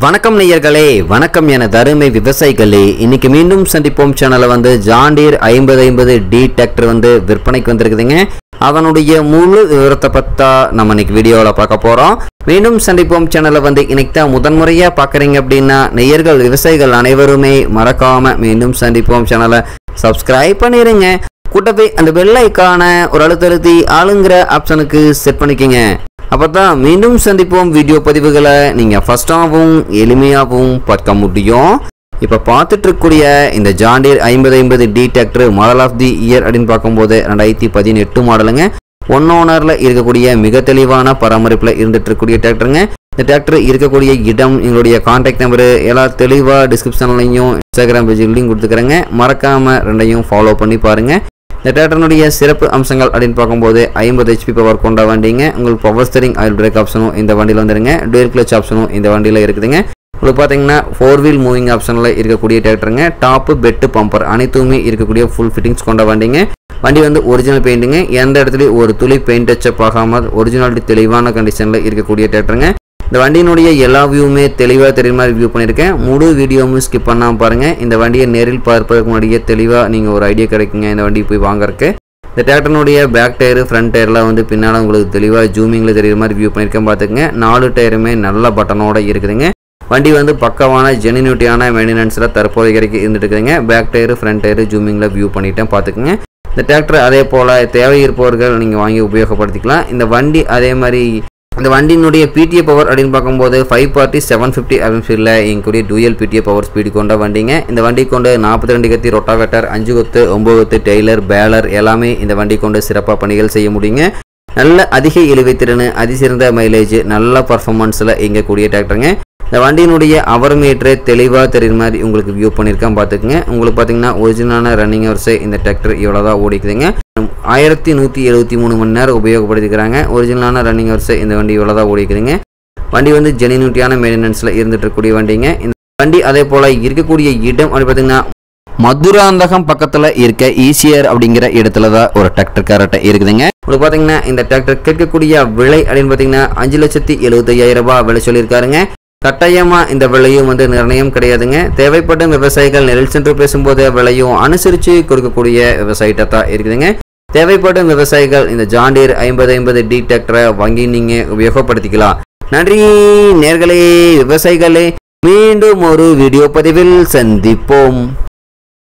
வணக்கம் நேயர்களே வணக்கம் என தருமை விவசாயிகளே இன்னைக்கு மீண்டும் சந்திப்போம் சேனலை வந்து ஜாண்டீர் ஐம்பது ஐம்பது டி டிராக்டர் வந்து விற்பனைக்கு வந்திருக்குதுங்க அதனுடைய முழு விவரத்தை பத்தா நம்ம இன்னைக்கு வீடியோவில் பார்க்க போகிறோம் மீண்டும் சந்திப்போம் சேனலை வந்து இன்னைக்கு தான் முதன்முறையாக பார்க்குறீங்க அப்படின்னா நேயர்கள் விவசாயிகள் அனைவருமே மறக்காம மீண்டும் சந்திப்போம் சேனலை சப்ஸ்கிரைப் பண்ணிடுங்க கூட்டவே அந்த பெல் ஐக்கான ஒரு அழுத்தழுத்தி ஆளுங்கிற ஆப்ஷனுக்கு செட் பண்ணிக்கங்க அப்பதான் மீண்டும் சந்திப்போம் வீடியோ பதிவுகளை நீங்கள் ஃபஸ்ட்டாகவும் எளிமையாகவும் பார்க்க முடியும் இப்போ பார்த்துட்டு இருக்கக்கூடிய இந்த ஜாண்டீர் ஐம்பது ஐம்பது D tractor model of the year அப்படின்னு பார்க்கும்போது ரெண்டாயிரத்தி பதினெட்டு மாடலுங்க ஒன் ஓனரில் இருக்கக்கூடிய மிக தெளிவான பராமரிப்பில் இருந்துட்டு இருக்கக்கூடிய டிராக்டருங்க இந்த டிராக்டர் இருக்கக்கூடிய இடம் எங்களுடைய கான்டாக்ட் நம்பரு எல்லாம் தெளிவாக டிஸ்கிரிப்ஷன்லையும் இன்ஸ்டாகிராம் பேஜ்லையும் கொடுத்துக்கிறேங்க மறக்காமல் ரெண்டையும் ஃபாலோ பண்ணி பாருங்கள் இந்த டிராக்டருடைய சிறப்பு அம்சங்கள் அப்படின்னு பார்க்கும்போது ஐம்பது ஹெச்பி பவர் கொண்ட வண்டிங்க உங்களுக்கு பவர் ஸ்டரிங் ஆயில் பிரேக் ஆப்ஷனும் இந்த வண்டியில் வந்துருங்க டூயல் கிளச் ஆப்ஷனும் இந்த வண்டியில் இருக்குதுங்க உங்களுக்கு பார்த்தீங்கன்னா ஃபோர் வீல் மூவிங் ஆப்ஷனில் இருக்கக்கூடிய டிராக்டருங்க டாப்பு பெட்டு பம்பர் அனைத்துமே இருக்கக்கூடிய ஃபுல் ஃபிட்டிங்ஸ் கொண்ட வண்டிங்க வண்டி வந்து ஒரிஜினல் பெயிண்ட்டுங்க எந்த இடத்துலையும் ஒரு துளி பெயிண்ட் டச்சப் ஆகாமல் ஒரிஜினாலிட்டி தெளிவான கண்டிஷனில் இருக்கக்கூடிய டிராக்டருங்க இந்த வண்டியினுடைய எல்லா வியூவுமே தெளிவாக தெரியுற மாதிரி வியூ பண்ணியிருக்கேன் முழு வீடியோவும் ஸ்கிப் பண்ணாமல் பாருங்கள் இந்த வண்டியை நேரில் பார்ப்பதற்கு முன்னாடியே தெளிவாக நீங்கள் ஒரு ஐடியா கிடைக்குங்க இந்த வண்டி போய் வாங்குறதுக்கு இந்த டிராக்டர்னுடைய பேக் டயரு ஃப்ரண்ட் டயர்லாம் வந்து பின்னால் உங்களுக்கு தெளிவாக ஜூமிங்கில் தெரியுற மாதிரி வியூ பண்ணியிருக்கேன் பார்த்துக்கங்க நாலு டயருமே நல்ல பட்டனோட இருக்குதுங்க வண்டி வந்து பக்கவான ஜெனினியூட்டியான மெயின்டெனன்ஸில் தற்போதைய வரைக்கும் இருந்துட்டு இருக்குதுங்க பேக் டயரு ஃப்ரண்ட் டயரு ஜூமிங்கில் வியூ பண்ணிட்டேன் பார்த்துக்குங்க இந்த டிராக்டர் அதே போல் தேவை இருப்பவர்கள் நீங்கள் வாங்கி உபயோகப்படுத்திக்கலாம் இந்த வண்டி அதே மாதிரி இந்த வண்டியினுடைய பிடிஏ பவர் அப்படின்னு பார்க்கும்போது ஃபைவ் பார்ட்டி செவன் ஃபிஃப்டி ஸ்பீடில் எங்களுடைய டூயல் பிடிஏ பவர் ஸ்பீடு கொண்ட வண்டிங்க இந்த வண்டி கொண்டு நாற்பத்தி ரெண்டு கத்தி ரொட்டாவேட்டர் அஞ்சு கொத்து ஒம்பது கொத்து டெய்லர் பேலர் எல்லாமே இந்த வண்டி கொண்டு சிறப்பாக பணிகள் செய்ய முடியுங்க நல்ல அதிக இழுவை திறன் அதிசிறந்த மைலேஜ் நல்ல பர்ஃபார்மன்ஸில் இயங்கக்கூடிய டிராக்டருங்க இந்த வண்டியினுடைய அவர் மீட்டரு தெளிவாக தெரியுற மாதிரி உங்களுக்கு வியூ பண்ணியிருக்கேன் பார்த்துக்குங்க உங்களுக்கு பார்த்தீங்கன்னா ஒரிஜினலான ரன்னிங் ஹவர்ஸு இந்த டிராக்டர் இவ்வளோ தான் ஓடிக்குதுங்க ஆயிரத்தி நூற்றி எழுபத்தி மூணு மணி நேரம் உபயோகப்படுத்திக்கிறாங்க ஒரிஜினலான ரன்னிங் ஹவர்ஸு இந்த வண்டி இவ்வளோ தான் ஓடிக்குதுங்க வண்டி வந்து ஜெனினியூட்டியான மெயின்டெனன்ஸில் இருந்துட்டு இருக்கக்கூடிய வண்டிங்க இந்த வண்டி அதே போல் இருக்கக்கூடிய இடம் அப்படி பார்த்தீங்கன்னா மதுராந்தகம் பக்கத்தில் இருக்க ஈசியர் அப்படிங்கிற இடத்துல தான் ஒரு டிராக்டர் கரெக்டாக இருக்குதுங்க உங்களுக்கு பார்த்தீங்கன்னா இந்த டிராக்டர் கேட்கக்கூடிய விலை அப்படின்னு பார்த்தீங்கன்னா அஞ்சு லட்சத்தி எழுபத்தையாயிரம் ரூபாய் விலை சொல்லியிருக்காருங்க கட்டாயமாக இந்த விலையும் வந்து நிர்ணயம் கிடையாதுங்க தேவைப்படும் விவசாயிகள் நெல் சென்று பேசும்போது விலையும் அனுசரித்து கொடுக்கக்கூடிய விவசாயிட்ட தான் இருக்குதுங்க தேவைப்படும் விவசாயிகள் இந்த ஜாண்டீர் ஐம்பது ஐம்பது டி டிராக்டரை வாங்கி நீங்கள் உபயோகப்படுத்திக்கலாம் நன்றி நேர்களே விவசாயிகளே மீண்டும் ஒரு வீடியோ பதிவில் சந்திப்போம்